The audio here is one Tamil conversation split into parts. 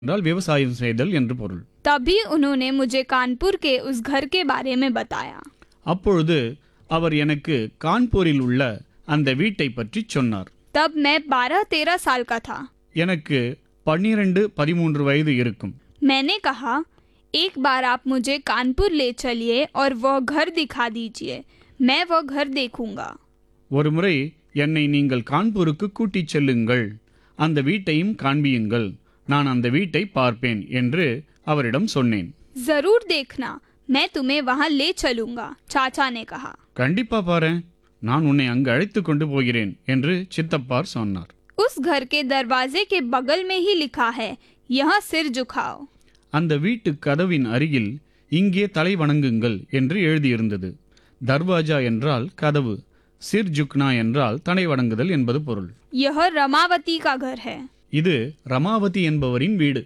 என்றால் விவசாயம் செய்தல் என்று பொருள் तभी उन्होंने मुझे कानपुर के उस घर के बारे में बताया அப்பொழுது அவர் எனக்கு கான்பூரில் உள்ள அந்த வீட்டை பற்றி சொன்னார் तब मैं बारह तेरह साल का था எனக்கு பன்னிரண்டு பதிமூன்று வயது இருக்கும் मैंने कहा एक बार आप मुझे कानपुर ले चलिए और वह घर दिखा दीजिए मैं वह घर देखूंगा ஒருமுறை என்னை நீங்கள் கான்பூருக்கு கூட்டிச் செல்லுங்கள் அந்த வீட்டையும் காண்பியுங்கள் நான் அந்த வீட்டை பார்ப்பேன் என்று அவரிடம் சொன்னேன் जरूर देखना मैं तुम्हें वहां ले चलूंगा चाचा ने कहा கண்டிப்பா பாரேன் நான் உன்னை அங்கு அழைத்து கொண்டு போகிறேன் என்று சித்தப்பார் சொன்னார் उस घर के दरवाजे के बगल में ही लिखा है यहाँ सिर झुकाओ அந்த வீட்டு கதவின் அருகில் இங்கே தலை வணங்குங்கள் என்று எழுதியிருந்தது தர்வாஜா என்றால் கதவு சிர் ஜுக்னா என்றால் தலை வணங்குதல் என்பது பொருள் यह रमावती का घर है இது ரமாவதி என்பவரின் வீடு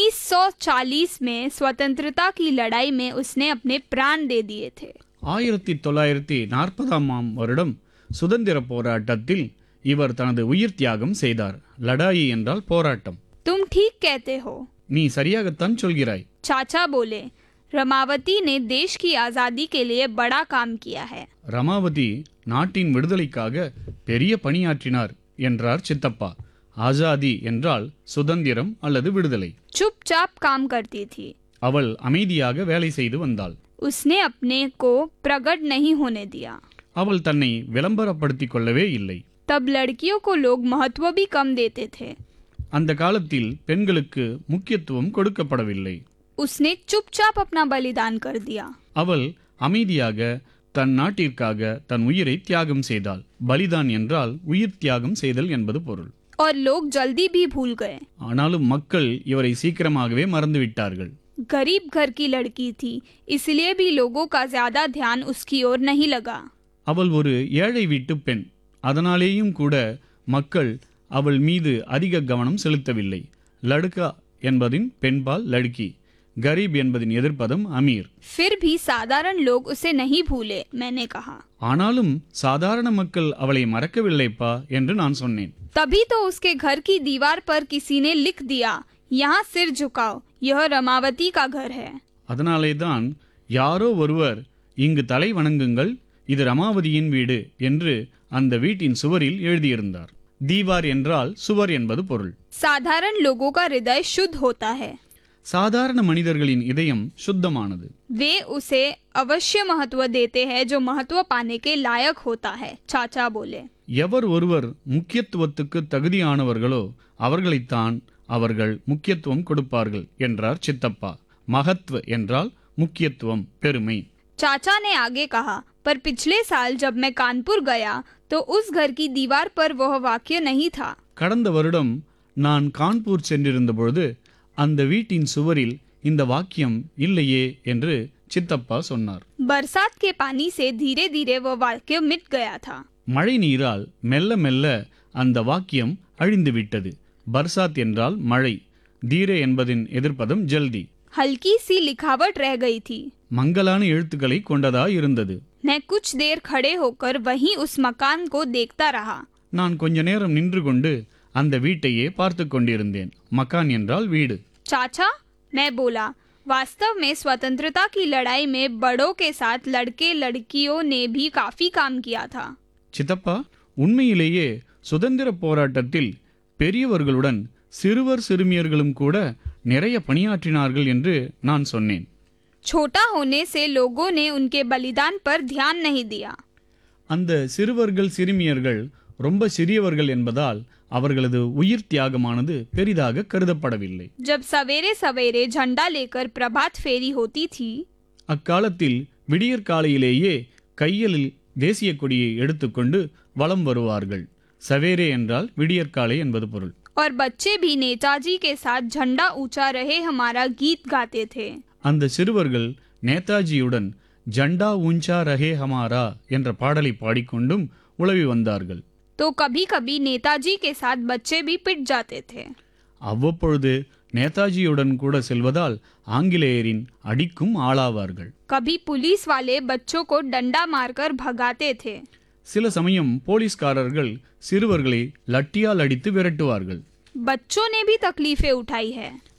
1940 में स्वतंत्रता की लड़ाई में उसने अपने प्राण दे दिए थे ஆயிரத்தி தொள்ளாயிரத்தி நாற்பதாம் வருடம் சுதந்திர போராட்டத்தில் இவர் தனது உயிர் தியாகம் செய்தார் லடாயி என்றால் போராட்டம் तुम ठीक कहते हो நீ சரியாகத்தான் சொல்கிறாய் चाचा बोले रमावती ने देश की आजादी के लिए बड़ा काम किया है ரமாவதி நாட்டின் விடுதலைக்காக பெரிய பணியாற்றினார் என்றார் சித்தப்பா ஆசாதி என்றால் சுதந்திரம் அல்லது விடுதலை चुपचाप काम करती थी அவள் அமைதியாக வேலை செய்து வந்தாள் उसने अपने को प्रकट नहीं होने दिया அவள் தன்னை விளம்பரப்படுத்திக் கொள்ளவே இல்லை तब लड़कियों को लोग महत्व भी कम देते थे அந்த காலத்தில் பெண்களுக்கு முக்கியத்துவம் கொடுக்கப்படவில்லை उसने चुपचाप अपना बलिदान कर दिया அவள் அமைதியாக தன் நாட்டிற்காக தன் உயிரை தியாகம் செய்தாள் பலிதான் என்றால் உயிர் தியாகம் செய்தல் என்பது பொருள் और लोग जल्दी भी भूल गए ஆனாலும் மக்கள் இவரை சீக்கிரமாகவே மறந்துவிட்டார்கள் गरीब घर की लड़की थी इसलिए भी लोगों का ज्यादा ध्यान उसकी ओर नहीं लगा அவள் ஒரு ஏழை வீட்டு பெண் அதனாலேயும் கூட மக்கள் அவள் மீது அதிக கவனம் செலுத்தவில்லை லடுக்கா என்பதின் பெண்பால் லடுக்கி கரீப் என்பதின் எதிர்ப்பதம் அமீர் फिर भी साधारण लोग उसे नहीं भूले मैंने कहा ஆனாலும் சாதாரண மக்கள் அவளை மறக்கவில்லைப்பா என்று நான் சொன்னேன் तभी तो उसके घर की दीवार पर किसी ने लिख दिया यहाँ सिर झुकाओ यह रमावती का घर है அதனாலே தான் யாரோ ஒருவர் இங்கு தலை வணங்குங்கள் இது ரமாவதியின் வீடு என்று அந்த வீட்டின் சுவரில் எழுதியிருந்தார் தீவார் என்றால் சுவர் என்பது பொருள் साधारण लोगों का हृदय शुद्ध होता है சாதாரண மனிதர்களின் இதயம் சுத்தமானது वे उसे अवश्य महत्व देते हैं जो महत्व पाने के लायक होता है चाचा बोले எவர் ஒருவர் முக்கியத்துவத்துக்கு தகுதியானவர்களோ அவர்களைத்தான் அவர்கள் முக்கியத்துவம் கொடுப்பார்கள் என்றார் சித்தப்பா மகத்வ என்றால் முக்கியத்துவம் பெருமை चाचा ने आगे कहा पर पिछले साल जब मैं कानपुर गया तो उस घर की दीवार पर वह वाक्य नहीं था கடந்த வருடம் நான் கான்பூர் சென்றிருந்த பொழுது அந்த வீட்டின் சுவரில் இந்த வாக்கியம் இல்லையே என்று சித்தப்பா சொன்னார் बरसात के पानी से धीरे धीरे वह वाक्य मिट गया था மழை நீரால் மெல்ல மெல்ல அந்த வாக்கியம் அழிந்து விட்டது பர்சாத் என்றால் மழை தீரே என்பதின் எதிர்ப்பதம் ஜல்தி हल्की सी लिखावट रह गई थी மங்கலான எழுத்துக்களை கொண்டதாய் இருந்தது मैं कुछ देर खड़े होकर वहीं उस मकान को देखता रहा நான் கொஞ்ச நேரம் நின்று கொண்டு அந்த வீட்டையே பார்த்து கொண்டிருந்தேன் மக்கான் என்றால் வீடு चाचा मैं बोला वास्तव में स्वतंत्रता की लड़ाई में बड़ों के साथ लड़के लड़कियों ने भी काफी काम किया था சித்தப்பா உண்மையிலேயே சுதந்திர போராட்டத்தில் பெரியவர்களுடன் சிறுவர் சிறுமியர்களும் கூட நிறைய பணியாற்றினார்கள் என்று நான் சொன்னேன் छोटा होने से लोगों ने उनके बलिदान पर ध्यान नहीं दिया அந்த சிறுவர்கள் சிறுமியர்கள் ரொம்ப சிறியவர்கள் என்பதால் அவர்களது உயிர் தியாகமானது பெரிதாக கருதப்படவில்லை जब सवेरे सवेरे झंडा लेकर प्रभात फेरी होती थी அக்காலத்தில் விடியற்காலையிலேயே கையில் தேசிய கொடியை எடுத்துக்கொண்டு வலம் வருவார்கள் சவேரே என்றால் விடியற்காலை என்பது பொருள் और बच्चे भी नेताजी के साथ झंडा ऊंचा रहे हमारा गीत गाते थे அந்த சிறுவர்கள் நேதாஜியுடன் ஜண்டா ஊஞ்சா ரஹே ஹமாரா என்ற பாடலை பாடிக்கொண்டும் உலவி வந்தார்கள் तो कभी कभी नेताजी के साथ बच्चे भी पिट जाते थे அவ்வப்பொழுது நேதாஜியுடன் கூட செல்வதால் ஆங்கிலேயரின் அடிக்கும் ஆளாவார்கள் कभी पुलिस वाले बच्चों को डंडा मारकर भगाते थे சில சமயம் போலீஸ்காரர்கள் சிறுவர்களை லட்டியால் அடித்து விரட்டுவார்கள் बच्चों ने भी तकलीफें उठाई है